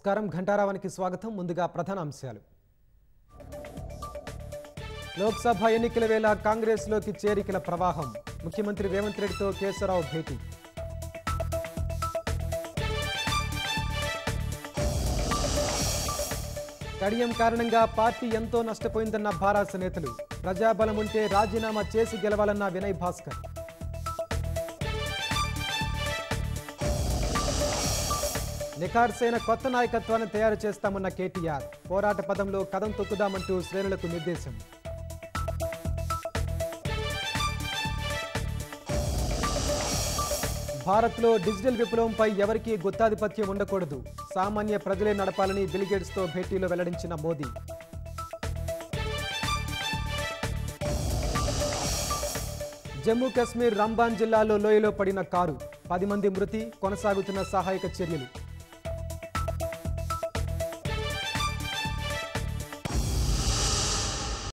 నమస్కారం ఘంటారావానికి స్వాగతం ముందుగా ప్రధాన అంశాలు లోక్సభ ఎన్నికల వేళ కాంగ్రెస్లోకి చేరికల ప్రవాహం ముఖ్యమంత్రి రేవంత్ రెడ్డితో కేశవరావు భేటీ కడియం కారణంగా పార్టీ ఎంతో నష్టపోయిందన్న భారాస నేతలు ప్రజాబలం ఉంటే రాజీనామా చేసి గెలవాలన్న వినయ్ భాస్కర్ నిఖార్సైన కొత్త నాయకత్వాన్ని తయారు చేస్తామన్న కేటీఆర్ పోరాట పదంలో కదం తొక్కుదామంటూ శ్రేణులకు నిర్దేశం భారత్లో డిజిటల్ విప్లవంపై ఎవరికీ గుత్తాధిపత్యం ఉండకూడదు సామాన్య ప్రజలే నడపాలని బిల్గేట్స్తో భేటీలో వెల్లడించిన మోదీ జమ్మూ కాశ్మీర్ రంబాన్ జిల్లాలో లోయలో పడిన కారు పది మంది మృతి కొనసాగుతున్న సహాయక చర్యలు